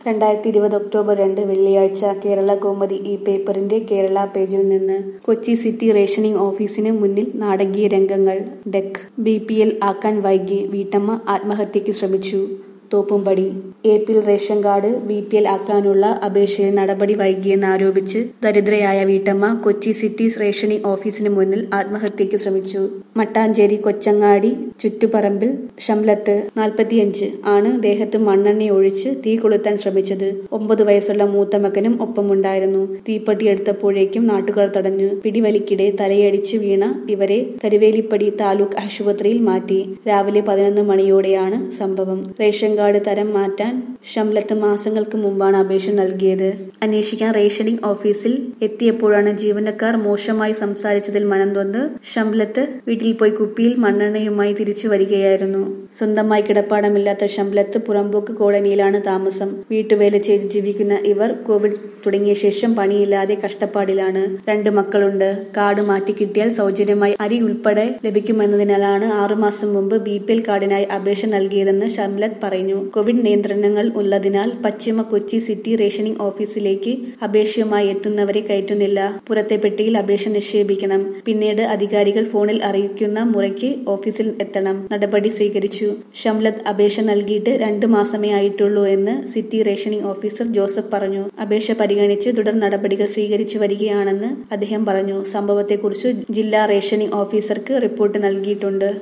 രണ്ടായിരത്തി ഇരുപത് ഒക്ടോബർ രണ്ട് വെള്ളിയാഴ്ച കേരള കൗമുദി ഈ പേപ്പറിന്റെ കേരള പേജിൽ നിന്ന് കൊച്ചി സിറ്റി റേഷനിംഗ് ഓഫീസിന് മുന്നിൽ നാടകീയ രംഗങ്ങൾ ഡെക്ക് ബി പി എൽ ആക്കാൻ വൈകി വീട്ടമ്മ ആത്മഹത്യയ്ക്ക് ശ്രമിച്ചു തോപ്പുംപടി ഏപ്പിൽ ration card B P L ആക്കാനുള്ള അപേക്ഷയിൽ നടപടി വൈകിയെന്നാരോപിച്ച് ദരിദ്രയായ വീട്ടമ്മ കൊച്ചി സിറ്റി റേഷനിംഗ് ഓഫീസിന് മുന്നിൽ ആത്മഹത്യയ്ക്ക് ശ്രമിച്ചു മട്ടാഞ്ചേരി കൊച്ചങ്ങാടി ചുറ്റുപറമ്പിൽ ഷംലത്ത് നാൽപ്പത്തിയഞ്ച് ആണ് ദേഹത്ത് മണ്ണെണ്ണ ഒഴിച്ച് തീ കൊളുത്താൻ ശ്രമിച്ചത് ഒമ്പത് വയസ്സുള്ള മൂത്ത മകനും ഒപ്പമുണ്ടായിരുന്നു തീപ്പെട്ടി എടുത്തപ്പോഴേക്കും നാട്ടുകാർ തടഞ്ഞു പിടിവലിക്കിടെ തലയടിച്ച് വീണ ഇവരെ കരുവേലിപ്പടി താലൂക്ക് ആശുപത്രിയിൽ മാറ്റി രാവിലെ പതിനൊന്ന് മണിയോടെയാണ് സംഭവം റേഷൻ കാർഡ് തരം മാറ്റാൻ ഷംലത്ത് മാസങ്ങൾക്ക് മുമ്പാണ് അപേക്ഷ നൽകിയത് അന്വേഷിക്കാൻ റേഷനിംഗ് ഓഫീസിൽ എത്തിയപ്പോഴാണ് ജീവനക്കാർ മോശമായി സംസാരിച്ചതിൽ മനംതൊന്ന് ഷംലത്ത് വീട്ടിൽ പോയി കുപ്പിയിൽ മണ്ണെണ്ണയുമായി തിരിച്ചു വരികയായിരുന്നു സ്വന്തമായി കിടപ്പാടമില്ലാത്ത ഷംലത്ത് പുറമ്പോക്ക് കോളനിയിലാണ് താമസം വീട്ടുവേല ചെയ്ത് ജീവിക്കുന്ന ഇവർ കോവിഡ് തുടങ്ങിയ ശേഷം പണിയില്ലാതെ കഷ്ടപ്പാടിലാണ് രണ്ട് മക്കളുണ്ട് കാർഡ് മാറ്റി കിട്ടിയാൽ സൗജന്യമായി അരി ഉൾപ്പെടെ ലഭിക്കുമെന്നതിനാലാണ് ആറുമാസം മുമ്പ് ബി പി എൽ കാർഡിനായി അപേക്ഷ നൽകിയതെന്ന് ഷംലത്ത് പറഞ്ഞു കോവിഡ് നിയന്ത്രണങ്ങൾ ഉള്ളതിനാൽ പശ്ചിമ കൊച്ചി സിറ്റി റേഷനിംഗ് ഓഫീസിലേക്ക് അപേക്ഷയുമായി എത്തുന്നവരെ കയറ്റുന്നില്ല പുറത്തെ പെട്ടിയിൽ അപേക്ഷ നിക്ഷേപിക്കണം പിന്നീട് അധികാരികൾ ഫോണിൽ അറിയിക്കുന്ന മുറയ്ക്ക് ഓഫീസിൽ എത്തണം നടപടി സ്വീകരിച്ചു ഷംലത്ത് അപേക്ഷ നൽകിയിട്ട് രണ്ടു മാസമേ ആയിട്ടുള്ളൂ എന്ന് സിറ്റി റേഷനിംഗ് ഓഫീസർ ജോസഫ് പറഞ്ഞു അപേക്ഷ പരിഗണിച്ച് തുടർ നടപടികൾ സ്വീകരിച്ചു വരികയാണെന്ന് അദ്ദേഹം പറഞ്ഞു സംഭവത്തെക്കുറിച്ച് ജില്ലാ റേഷനിംഗ് ഓഫീസർക്ക് റിപ്പോർട്ട് നൽകിയിട്ടുണ്ട്